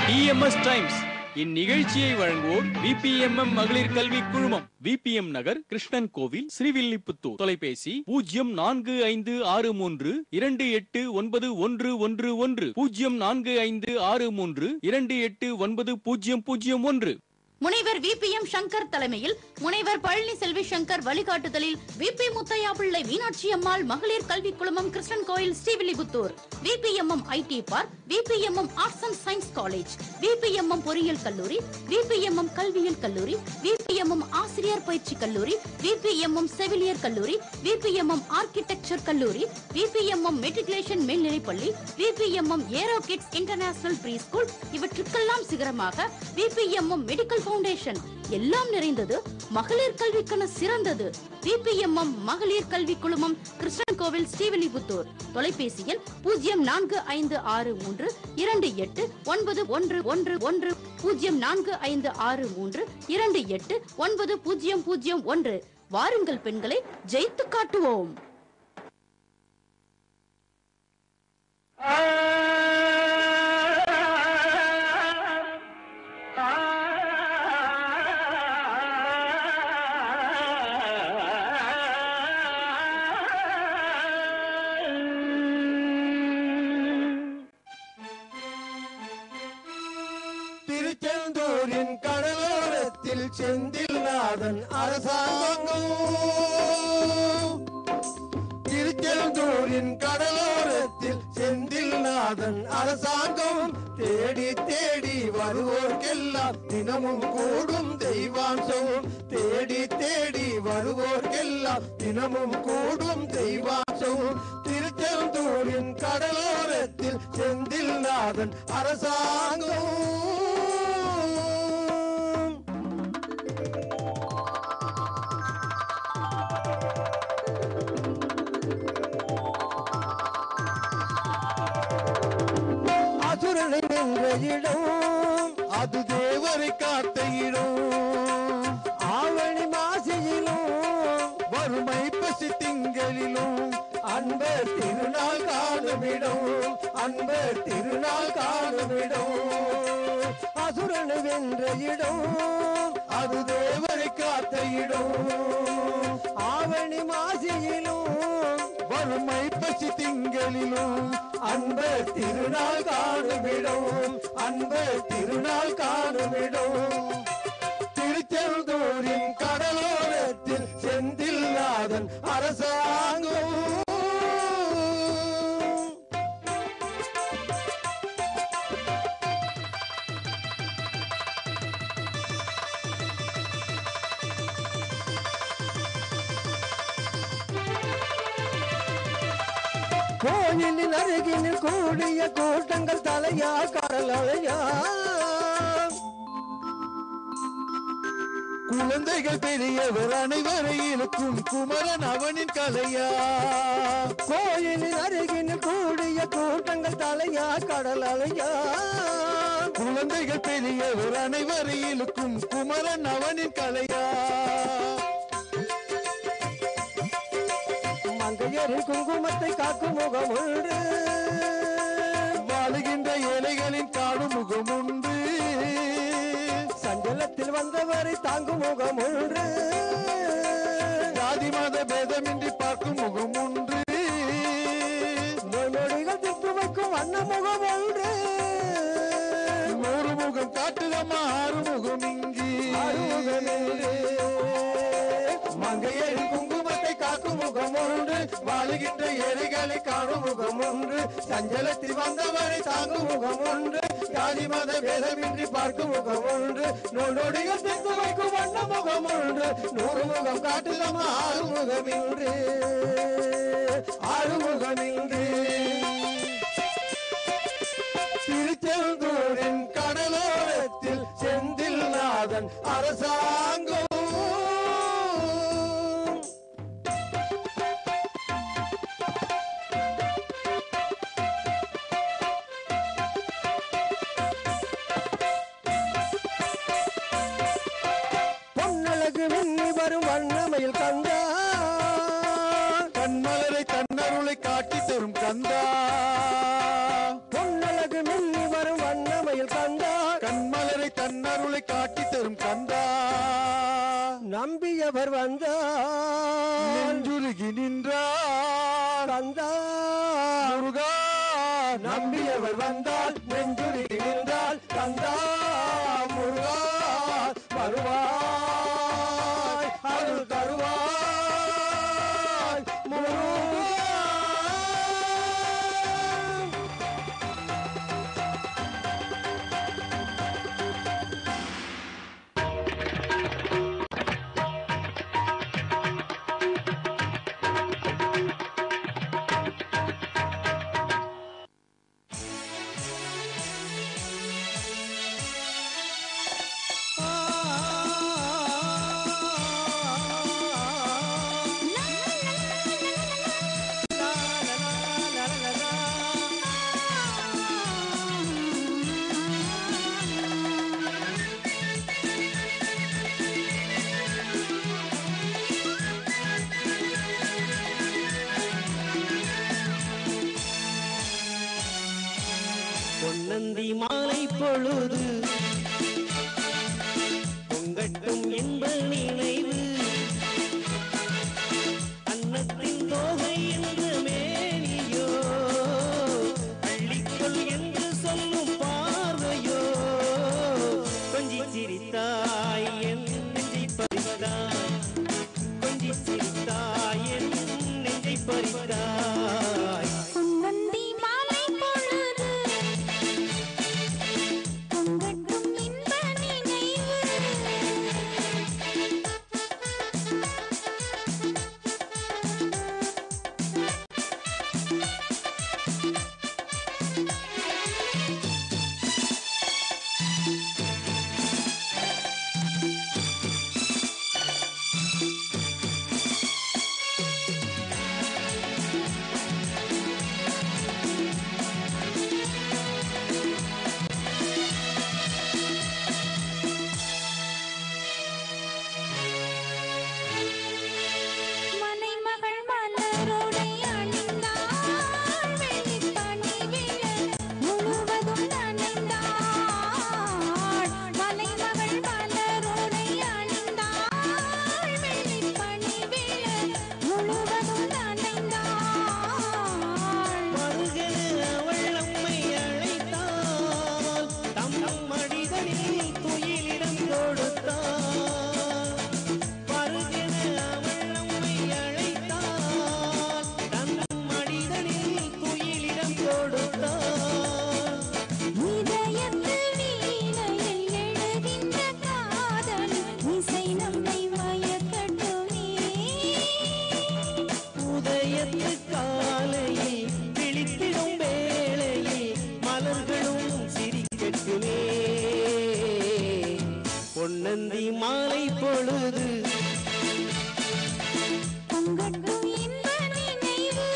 TMS times இந்நிகழ்ச்சியை வழங்குவோர் VPMM மகளிர் கல்வி குழுமம் விபிஎம் நகர் கிருஷ்ணன் கோவில் ஸ்ரீவில்லிபுத்தூர் தொலைபேசி பூஜ்ஜியம் நான்கு ஐந்து ஆறு மூன்று இரண்டு எட்டு ஒன்பது ஒன்று ஒன்று ஒன்று பூஜ்ஜியம் நான்கு ஐந்து ஆறு மூன்று இரண்டு எட்டு ஒன்பது பூஜ்ஜியம் பூஜ்ஜியம் ஒன்று முனைவர் விபிஎம் சங்கர் தலைமையில் முனைவர் பழனி செல்வி சங்கர் வழிகாட்டுதலில் விபி முத்தையா பிள்ளை மீனாட்சி அம்மாள் மகளிர் கல்வி குழுமம் Krishnan Kovil Srivilliputhur VPMM IT park VPMM arts and science college VPMM பொறியியல் கல்லூரி விபிஎம்எம் கல்வியியல் கல்லூரி விபிஎம்எம் ஆசிரியர் பயிற்சி கல்லூரி விபிஎம்எம் செவிலியர் கல்லூரி விபிஎம்எம் ஆர்கிடெக்சர் கல்லூரி விபிஎம்எம் மெட்ரிகுலேஷன் மேல்நிலைப்பள்ளி VPMM aero kids international preschool இவற்றுக்கெல்லாம் சிகரமாக விபிஎம்எம் மெடிக்கல் ஃபவுண்டேஷன் எல்லாம் நிறைந்தது மகளிர் கல்விக்கான சிறந்தது விபிஎம்எம் மகளிர் கல்வி குழுமம் கிருஷ்ணன் கோவில் ஸ்ரீவில்லிபுத்தூர் தொலைபேசி எண் பூஜ்ஜியம் நான்கு ஐந்து ஆறு மூன்று இரண்டு எட்டு ஒன்பது ஒன்று ஒன்று ஒன்று பூஜ்ஜியம் நான்கு ஐந்து ஆறு மூன்று இரண்டு எட்டு ஒன்பது பூஜ்ஜியம் பூஜ்ஜியம் ஒன்று வாருங்கள் பெண்களை ஜெயித்து காட்டுவோம் திருச்செந்தூரின் கடலோரத்தில் செந்தில் நாதன் அரசாங்கம் திருச்செந்தூரின் கடலோரத்தில் செந்தில் நாதன் அரசாங்கம் தேடி தேடி வருவோர்க்கெல்லாம் தினமும் கூடும் தெய்வாம்சம் தேடி தேடி வருவோர்க்கெல்லாம் தினமும் கூடும் தெய்வாம்சம் திருச்செந்தூரின் கடலோரத்தில் செந்தில் நாதன் அரசாங்கம் அசுரனை வென்ற இடம் அது தேவரை காத்த இடம் ஆவணி மாசியிலும் வறுமை பசி திங்களிலும் அன்பர் திருநாள் காணுமிடம் அன்பர் திருநாள் காணுமிடம் அசுரனை வென்ற இடம் அது தேவரை காத்த இடம் ஆவணி மாசியிலும் வறுமை பசி திங்களிலும் அன்பர் திருநாள் காணுமிடம் அன்பர் திருநாள் காணுமிடம் திருச்செந்தூரின் கடலோரத்தில் செந்தில் நாதன் அரசாங்கம் கோயிலின் அருகினில் கூடிய கூட்டங்கள் தலையா கடல் அலையா குழந்தைகள் பெரியவர் அனைவரையிலுக்கும் குமரன் அவனின் கலையா கோயிலின் அருகினில் கூடிய கூட்டங்கள் தலையா கடல் அலையா குழந்தைகள் பெரியவர் அனைவரையிலுக்கும் குமரன் அவனின் கலையா மங்கையரின் குங்குமத்தை காக்கும் முகம் உண்டு வாழுகின்ற ஏழைகளின் காணும் முகம் உண்டு சஞ்சலத்தில் வந்தவரை தாங்கும் முகம் உண்டு ஜாதி மத பேதமின்றி பார்க்கும் முகம் உண்டு நோய் நொடிகள் திட்டு வைக்கும் வண்ண முகம் ஒன்று நூறு முகம் காட்டுதம்மா ஆறு முகம் இங்கு மங்கையரி குங்குமத்தை காக்கும் முகம் ஒன்று வாழுகின்ற ஏழைகளை காணும் முகம் ஒன்று சஞ்சலத்தில் வந்தவரை தாங்கும் முகம் ஒன்று ஜாதி மத பேதமின்றி பார்க்கும் முகம் ஒன்று நோடிகள் தெற்கு வைக்கும் வண்ண முகம் ஒன்று நூறு முகம் காட்டுதம்மா ஆறு முகம் இன்று ஆறு முகம் இன்று திருச்செந்தூரின் கடலோரத்தில் செந்தில் நாதன் அரசாங்கம் பொன்னழகு மின்னி வரும் வண்ணமையில் கந்தா கண்மலரை தன்னருளை காட்டி தரும் கந்தா பொன்னழகு மின்னி வரும் வண்ணமையில் கந்தா கந்தா நம்பியவர் வந்தார் நெஞ்சுருகி நின்றார் கந்தா முருகா நம்பியவர் வந்தால் நெஞ்சுருகி நின்றால் கந்தா முருகா வருவாய் அருள் தருவாய் முருகா பொன்னந்தி மாலை பொழுது பொங்கட்டும் என்ப நினைவு அன்னத்தின் தோகை என்று மேனியோ அள்ளிக்கொள் என்று சொல்லும் பார்வையோ கொஞ்சி சிரித்தாய் என் நெஞ்சை பறித்தாய் கொஞ்சி சிரித்தாய் என் நெஞ்சை பறித்தாய் பொன்வந்தி மாலை பொழுது பொங்கட்டும் இன்ப நினைவு மனைமகள் மலரோடை அணிந்தாள் வெள்ளிப்பனி விழ முழுவதும் நனைந்தாள் மலைமகள் மலரோடை அணிந்தாள் வெள்ளிப்பனி விழ முழுவதும் நனைந்தாள் மருகன அவள் நம்மை அழைத்தாள் தம் தம் மடிதனில் துயிலிடம் கொடுத்தாள் மருகன அவள் நம்மை அழைத்தாள் தம் தம் மடிதனில் துயிலிடம் கொடுத்தாள் இதயத்தில் வீணையில் எழுகின்ற காதல் இசை நம்மை மயக்கட்டுமே உதயத்து காலையில் விழித்திடும் வேளையில் மலர்களும் சிரிக்கட்டுமே பொன்னந்தி மாலை பொழுது பொங்கட்டும் இன்ப நினைவு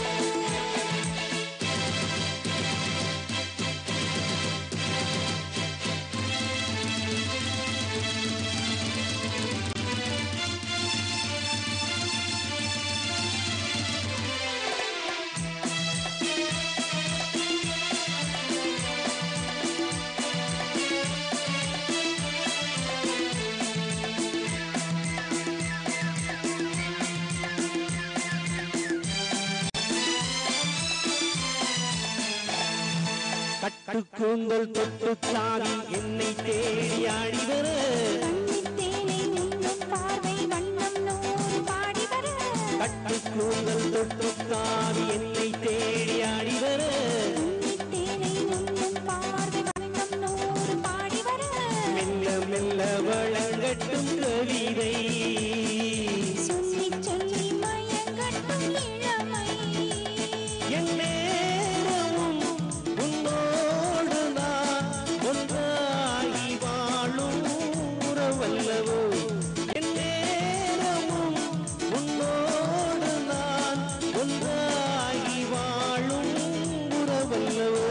கட்டு கூந்தல் தொட்டு தாவி என்னை தேடி ஆடி வர கண்ணித் தேனை உண்ணும் பார்வை வண்ணம் நூறு பாடி வர கட்டு கூந்தல் தொட்டு தாவி என்னை தேடி ஆடி வர கண்ணித் தேனை உண்ணும் பார்வை வண்ணம் நூறு பாடி வர மெல்ல மெல்ல வழங்கட்டும் கவிதை சொல்லிச் சொல்லி மயங்கட்டும் இளமை என் நேரமும் உன்னோடு நான் ஒன்றாகி வாழும் உறவல்லவோ என் நேரமும் உன்னோடு நான் ஒன்றாகி வாழும் உறவல்லவோ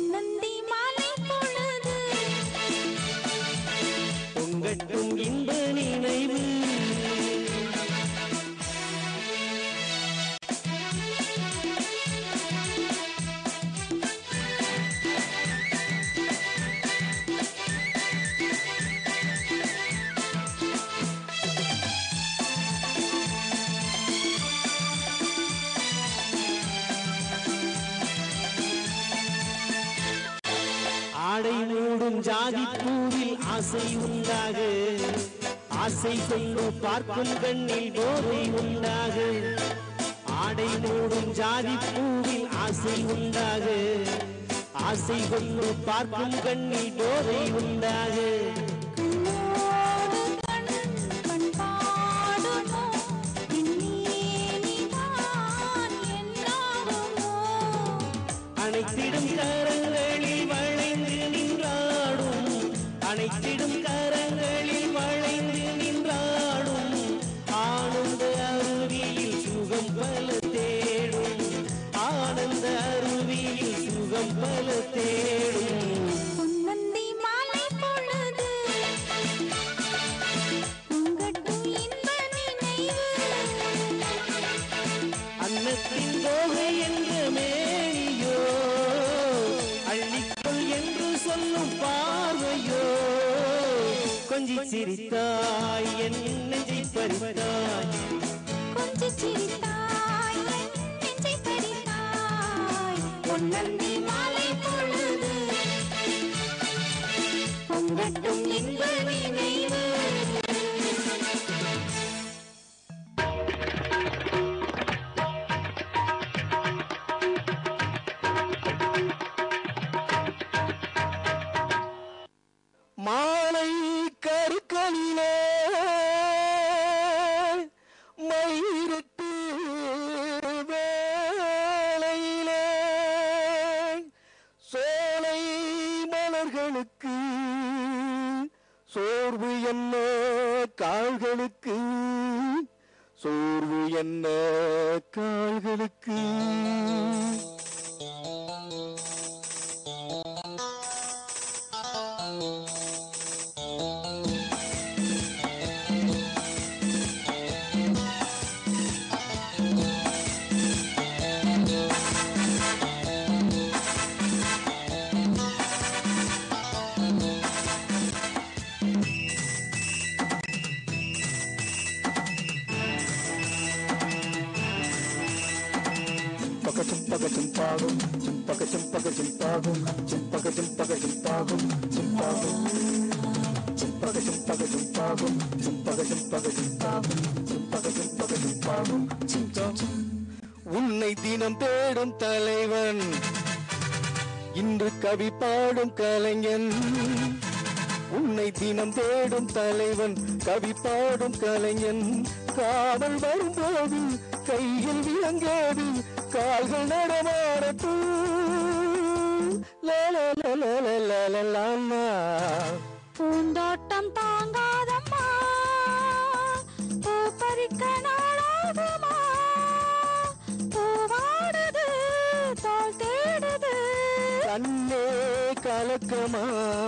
பொன்னந்தி மாலை பொழுது பொங்கட்டும் இன்ப ஜாதி பூவில் ஆசை உண்டாக ஆசை கொண்டு பார்க்கும் கண்ணில் போதை உண்டாக ஆடை மூடும் ஜாதி பூவில் ஆசை உண்டாக ஆசை கொண்டு பார்க்கும் கண்ணில் போதை உண்டாக கண்ணோடு கண் பண்பாடுமோ நீதான் என்னாகுமோ அனைத்திடும் கரங்களில் வளைந்து நின்றாடும் அனைத்திடும் கரங்களில் வளைந்து நின்றாடும் ஆனந்த அருவியில் சுகம் பல தேடும் ஆனந்த அருவியில் சுகம் பல தேடும் பொன்னந்தி மாலை பொழுது உங்கட்டும் இன்ப நினைவு அன்னத்தின் தோகை என்ற மேனியோ அள்ளிக்கொள் என்று சொல்லும் பார்வையோ கொஞ்சி சிரித்தாய் என் நெஞ்சை பறித்தாய் கொஞ்சி சிரித்தாய் என் நெஞ்சை பறித்தாய் பொன்னந்தி மாலை பொழுது பொங்கட்டும் இன்ப நினைவு மாலை கருக்கணிலே மயிரிட்டு வேளையிலே சோலை மலர்களுக்கு சோர்வு என்ன கால்களுக்கு சோர்வு என்ன கால்களுக்கு பக சிம்பக சிம்பாகும் சிம்பக சிம்பக சிம்பாகும் சிம்பக சிம்பக சிம்பாகும் சிம்பாகும் சிம்பக சிம்பக சிம்பாகும் சிம்பக சிம்பக சிம்பாகும் சிம்பக சிம்பக சிம்பாகும் சிம்பாகும் உன்னை தினம் தேடும் தலைவன் இன்று கவி பாடும் கலைஞன் உன்னை தினம் தேடும் தலைவன் கவி பாடும் கலைஞன் காவல் வரும்போது கையில் விளங்காது கால்கள் நடமாடட்டும் லாலாலாலாலாலாலாலா. பூந்தோட்டம் தாங்காதம்மா பூ பறிக்க நாளாகுமா பூவாடுது தோல் தேடுது கண்ணே கலக்கமா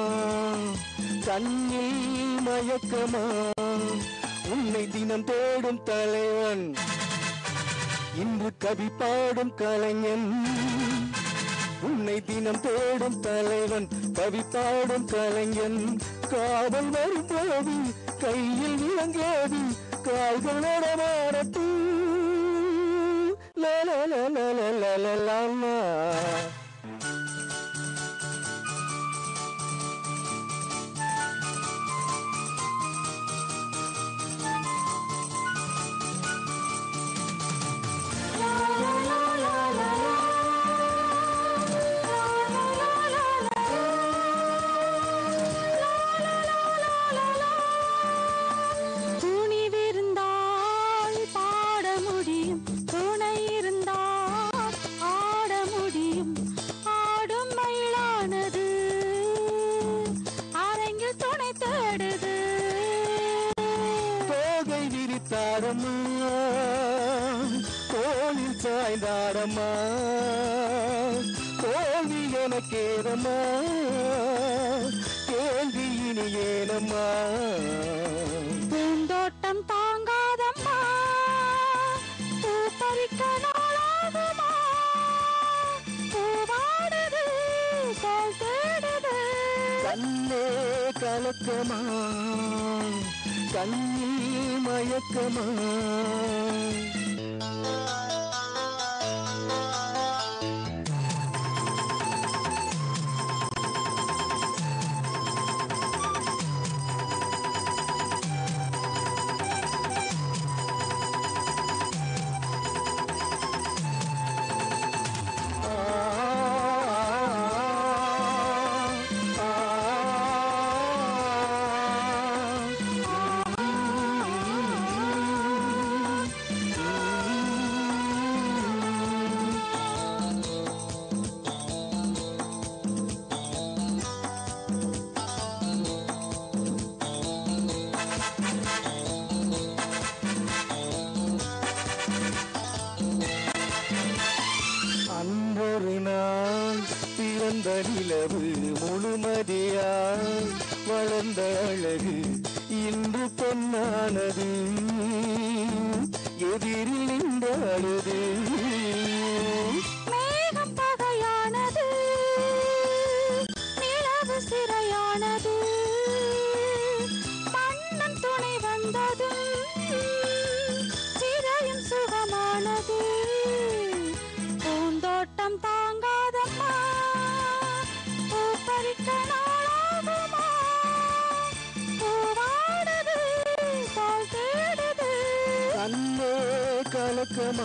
கண்ணில் மயக்கமா உன்னை தினம் தேடும் தலைவன் இன்று கவி பாடும் கலைஞன் உன்னை தினம் தேடும் தலைவன் கவி பாடும் கலைஞன் காவல் வரும்போது கையில் விளங்காது கால்கள் நடமாடட்டும் லாலாலாலாலாலாலாலா. துணிவிருந்தால் பாட முடியும் துணை இருந்தால் ஆட முடியும் ஆடும் மயிலானது அரங்கில் துணை தேடுது தோகை விரித்தாரம்மா கோலில் சாய்ந்தாரம்மா தோல்வி எனக்கேதம்மா கேள்வி இனி ஏனம்மா பூந்தோட்டம் தாங்காதம்மா பூ பறிக்க நாளாகுமா பூவாடுது தோல் தேடுது கண்ணே கலக்கமா கண்ணில் மயக்கமா நிலவு முழுமதியா வளர்ந்த அழகு இன்று பொன்னானது எதிரில் நின்ற அழுது மேகம் பகையானது நிலவு சிறையானது மன்னன் துணை வந்ததும் சிறையும் சுகமானது பூந்தோட்டம் தாங்காதம்மா பூ பறிக்க நாளாகுமா பூவாடுது தாழ் தேடுது கண்ணே கலக்கமா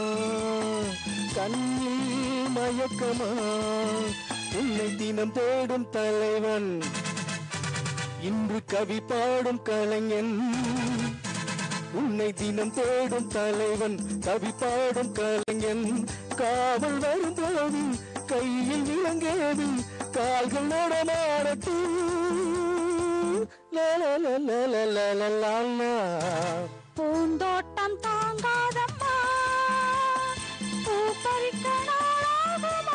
கண்ணில் மயக்கமா உன்னை தினம் தேடும் தலைவன் இன்று கவி பாடும் கலைஞன் உன்னை தினம் தேடும் தலைவன் கவி பாடும் கலைஞன் காவல் வரும்போது கையில் விளங்கேது கால்கள் நடமாடட்டும் லா லா லா லா லா லா லா லா லா. பூந்தோட்டம் தாங்காதம்மா பூ பறிக்க நாளாகுமா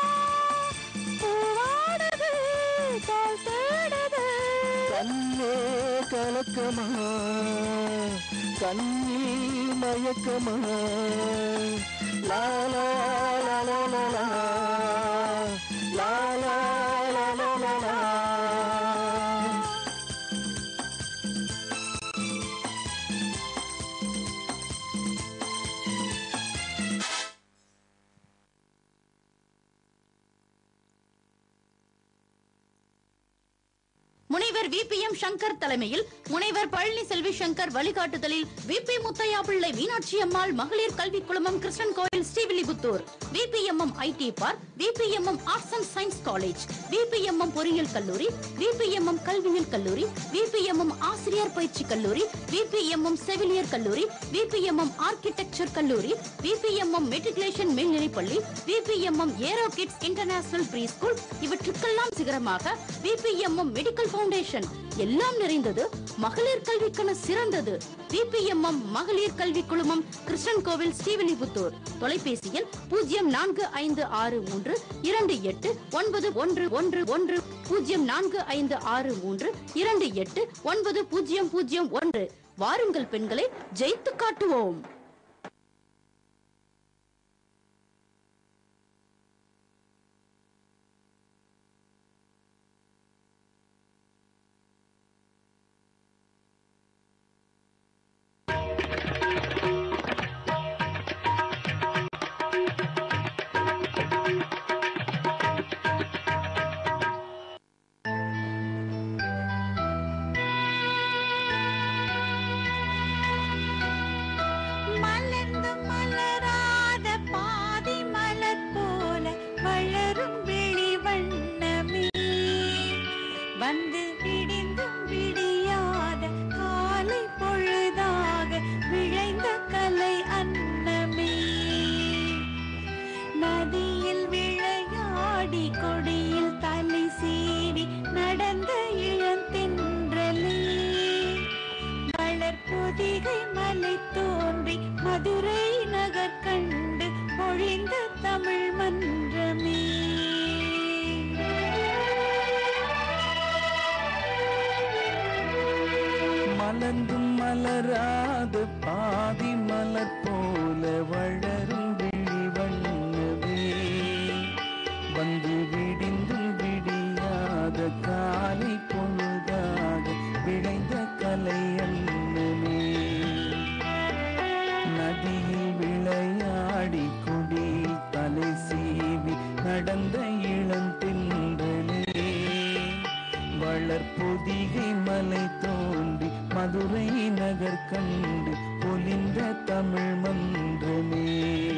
பூவாடுது தோல் தேடுது கண்ணே கலக்கமா கண்ணில் மயக்கமா லா லா லா லா லா லா லா லா லா லா லா லா முனைவர் விபிஎம் சங்கர் தலைமையில் முனைவர் பழனி செல்வி சங்கர் வழிகாட்டுதலில் விபி முத்தையா பிள்ளை மீனாட்சி அம்மாள் மகளிர் கல்விக் குழுமம் Krishnan Kovil Srivilliputhur VPMM IT park VPMM arts and science college VPMM பொறியியல் கல்லூரி விபிஎம்எம் கல்வியியல் கல்லூரி விபிஎம்எம் ஆசிரியர் பயிற்சி கல்லூரி விபிஎம்எம் செவிலியர் கல்லூரி விபிஎம்எம் ஆர்கிடெக்சர் கல்லூரி விபிஎம்எம் மெட்ரிகுலேஷன் மேல்நிலைப்பள்ளி VPMM aero kids international preschool இவற்றுக்கெல்லாம் சிகரமாக விபிஎம்எம் மெடிக்கல் ஃபவுண்டேஷன் எல்லாம் நிறைந்தது மகளிர் கல்விக்கான சிறந்தது விபிஎம்எம் மகளிர் கல்வி குழுமம் கிருஷ்ணன் கோவில் ஸ்ரீவில்லிபுத்தூர் தொலைபேசியில் பூஜ்ஜியம் நான்கு ஐந்து ஆறு மூன்று இரண்டு எட்டு ஒன்பது ஒன்று ஒன்று ஒன்று பூஜ்ஜியம் நான்கு ஐந்து ஆறு மூன்று இரண்டு எட்டு ஒன்பது பூஜ்ஜியம் பூஜ்ஜியம் ஒன்று வாருங்கள் பெண்களை ஜெயித்து காட்டுவோம் மலர்ந்து மலராத பாதி மலர் போல வளரும் விழி வண்ணமே வந்து விடிந்தும் விடியாத காலை பொழுதாக விளைந்த கலை அன்னமே நதியில் விளையாடி கொடியில் தலை சீவி நடந்த இளந்தென்றலே வளர்பொதிகை மலை தோன்றி மதுரை நகர் கண்டு பொழிந்த தமிழ் மன்றமே மலர்ந்தும் மலராத பாதி மலர் போல வளரும் விழி வண்ணமே வந்து விடிந்தும் விடியாத காலை பொழுதாக விளைந்த கலை அன்னமே நதியில் விளையாடி கொடி தலை சீவி நடந்த இளந்தென்றலே வளர்பொதிகை மலை தோன்றி மதுரை நகர் கண்டு பொலிந்த தமிழ் மன்றமே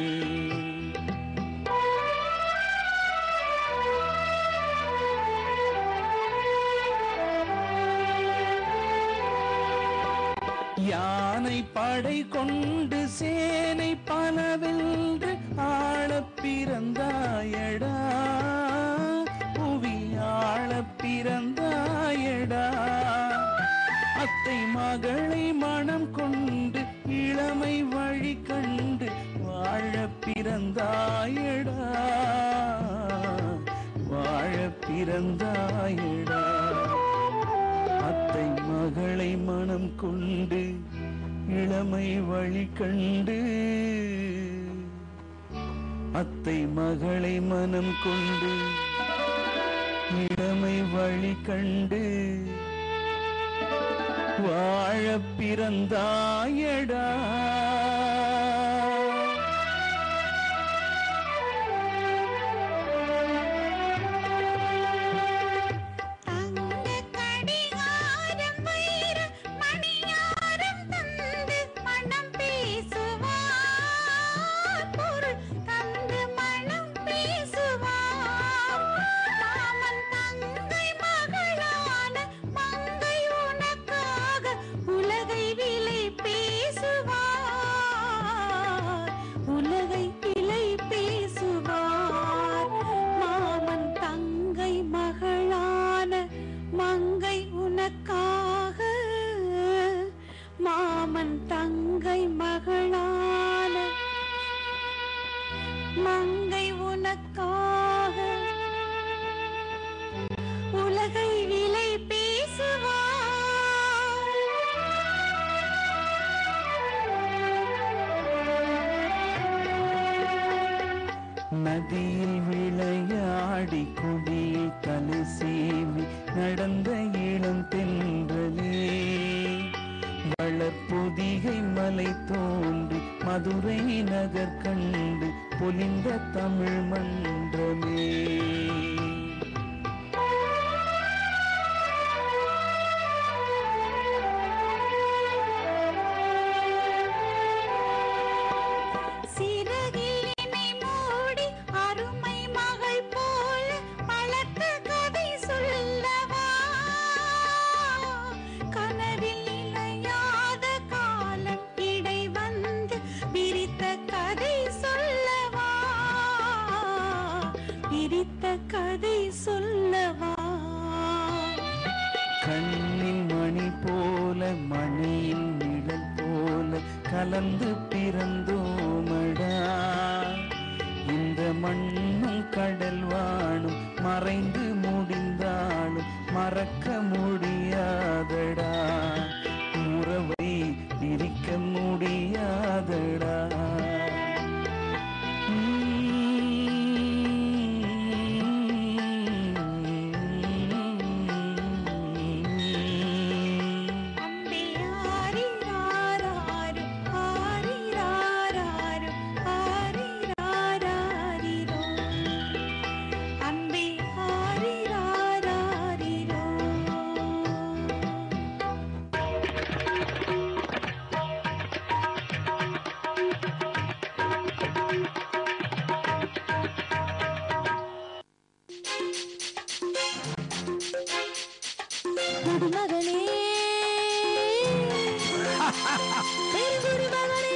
யானை படை கொண்டு சேனை பலவென்று ஆளப் பிறந்தாயடா புவி ஆளப் பிறந்தாயடா அத்தை மகளை மனம் கொண்டு இளமை வழி கண்டு வாழ பிறந்தாயடா வாழ பிறந்தாயடா அத்தை மகளை மனம் கொண்டு இளமை வழி கண்டு அத்தை மகளை மனம் கொண்டு இளமை வழி கண்டு வாழ பிறந்தாயடா தங்க கடிகாரம் வைர மணியாரம் தந்து மனம் பேசுவார் பொருள் தந்து மனம் பேசுவார் மாமன் தங்கை மகளான மங்கை உனக்காக உலகை விலை பேசுவார் உலகை விலை பேசுவார் மாமன் தங்கை மகளான மங்கை உனக்காக மாமன் தங்கை மகளான மங்கை உனக்காக உலகை விலை பேசுவார் நதியில் விளையாடி கொடியில் தலை சீவி நடந்த இளம் தென்றலே வளர்பொதிகை மலை தோன்றி மதுரை நகர் கண்டு பொலிந்த தமிழ் மன்றமே சிறகில் என்னை மூடி அருமை மகள் போல வளர்த்த கதை சொல்லவா கனவில் நிலையாத காலம் இடை வந்து விரித்த கதை சொல்லவா விரித்த கதை சொல்லவா கண்ணின் மணி போல மணியின் நிழல் போல கலந்து பிறந்தோமடா இந்த மண்ணும் கடல் வானும் மறைந்து முடிந்தாலும் மறக்க முடியாதடா உறவை பிரிக்க முடியாதடா அம்பே ஆரிராராரு, ஆரிராராரு, ஆரிராராரிரோ. அம்பே ஆரிராராரிரோ. குடிமகனே பெருங்குடிமகனே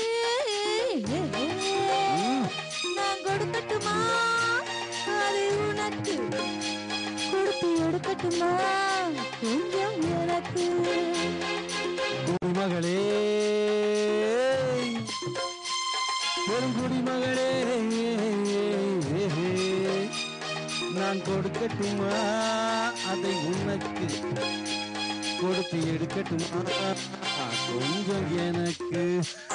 நான் கொடுக்கட்டுமா அது உனக்கு கொடுத்து எடுக்கட்டுமா கொஞ்சம் எனக்கு குடிமகளே பெருங்குடிமகளே நான் கொடுக்கட்டுமா அதை உனக்கு கொடுத்து எடுக்கட்டுமா கொஞ்சம் எனக்கு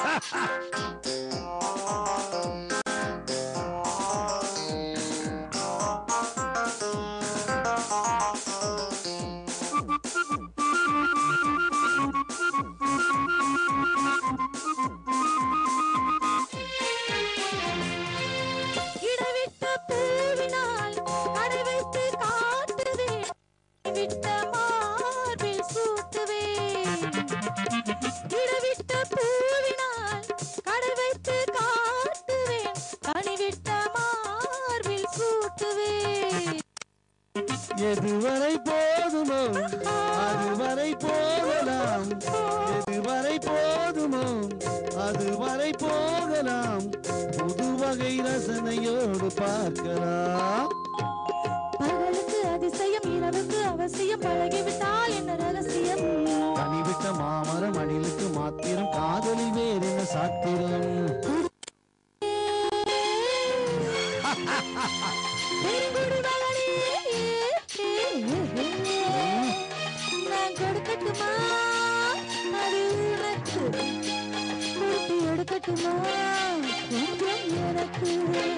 இடவிட்ட பூவினால் அடை வைத்து காட்டுவேன் விட்ட மார்பில் சூட்டுவேன் இடவிட்ட பூவினால் கடை வைத்து காட்டுவேன் அணிவிட்ட மார்பில் சூட்டுவேன் எதுவரை போதுமோ அதுவரை போகலாம் எதுவரை போதுமோ அதுவரை போகலாம் புது வகை ரசனையோடு பார்க்கலாம் பகலுக்கு அதிசயம் இரவுக்கு அவசியம் பழகிவிட்டால் என்ன ரகசியம் கனிவிட்ட மாமரம் அணிலுக்கு மாத்திரம் காதலி வேறு என்ன சாத்திரம் பெருங்குடி மகனே கொடுக்கட்டுமா கொஞ்சம் எனக்கு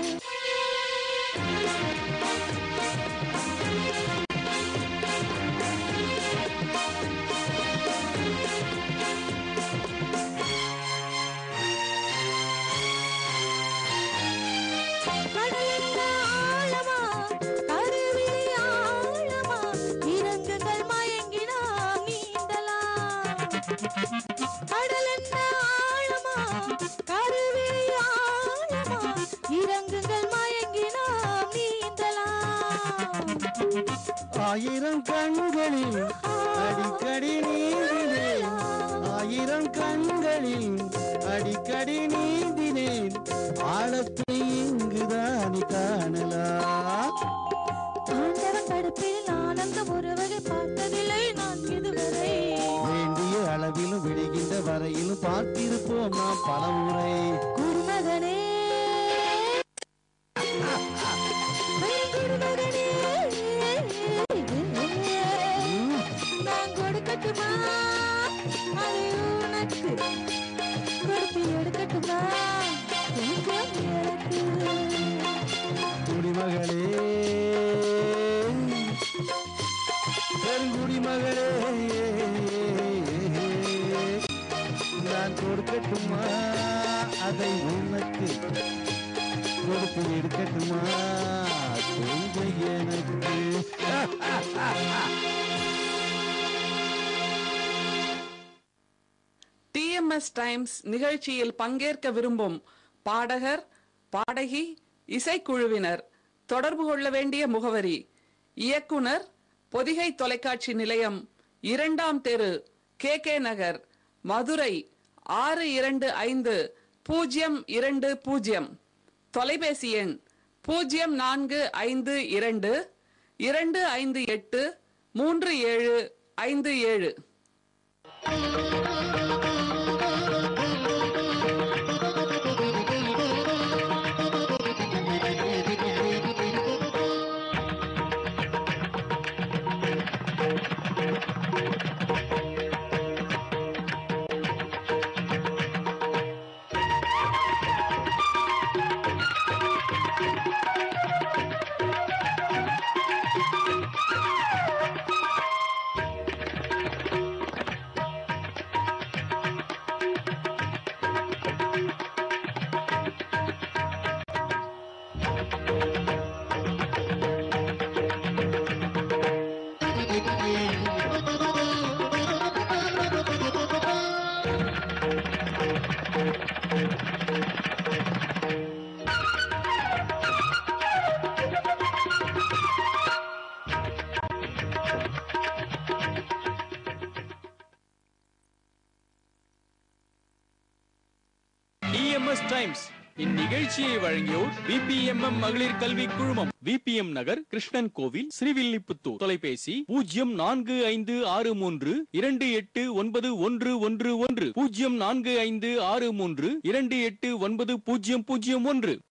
கடலென்ன ஆழமா கருவிழி ஆழமா இறங்குங்கள் மயங்கினா நீந்தலாம் கடலென்ன ஆழமா கருவிழி ஆழமா இறங்குங்கள் மயங்கினா நீந்தலாம் ஆயிரம் கண்களில் அடிக்கடி நீந்தினேன் ஆயிரம் கண்களில் அடிக்கடி நீந்தினேன் ஆழத்தை இங்குதான் காணலாம் ஆண்டவன் படைப்பில் ஆனந்தம் ஒரு வகை பார்த்ததில்லை நான் இதுவரை வேண்டிய அளவிலும் விடுகின்ற வரையிலும் பார்த்திருப்போம் நாம் பலமுறை குருமகனே என் குருமகனே நான் கொடுக்கட்டுமா அதை உனக்கு கொடுத்து எடுக்கட்டுமா கொஞ்சம் எனக்கு குடிமகளே பெருங்குடிமகளே நான் கொடுக்கட்டுமா அதை உனக்கு கொடுத்து எடுக்கட்டுமா கொஞ்சம் எனக்கு டிஎம்எஸ் டைம்ஸ் நிகழ்ச்சியில் பங்கேற்க விரும்பும் பாடகர் பாடகி இசைக்குழுவினர் தொடர்பு கொள்ள வேண்டிய முகவரி இயக்குனர் பொதிகை தொலைக்காட்சி நிலையம் இரண்டாம் தெரு கே கே நகர் மதுரை ஆறு இரண்டு ஐந்து பூஜ்ஜியம் இரண்டு பூஜ்ஜியம் தொலைபேசி எண் பூஜ்ஜியம் நான்கு ஐந்து இரண்டு இரண்டு ஐந்து எட்டு மூன்று ஏழு ஐந்து ஏழு டிஎம்எஸ் டைம்ஸ் இந்நிகழ்ச்சியை வழங்கியோர் விபிஎம்எம் மகளிர் கல்வி குழுமம் விபிஎம் நகர் கிருஷ்ணன் கோவில் ஸ்ரீவில்லிபுத்தூர் தொலைபேசி பூஜ்ஜியம் நான்கு ஐந்து ஆறு மூன்று இரண்டு எட்டு ஒன்பது ஒன்று ஒன்று ஒன்று பூஜ்ஜியம் நான்கு ஐந்து ஆறு மூன்று இரண்டு எட்டு ஒன்பது பூஜ்ஜியம் பூஜ்ஜியம் ஒன்று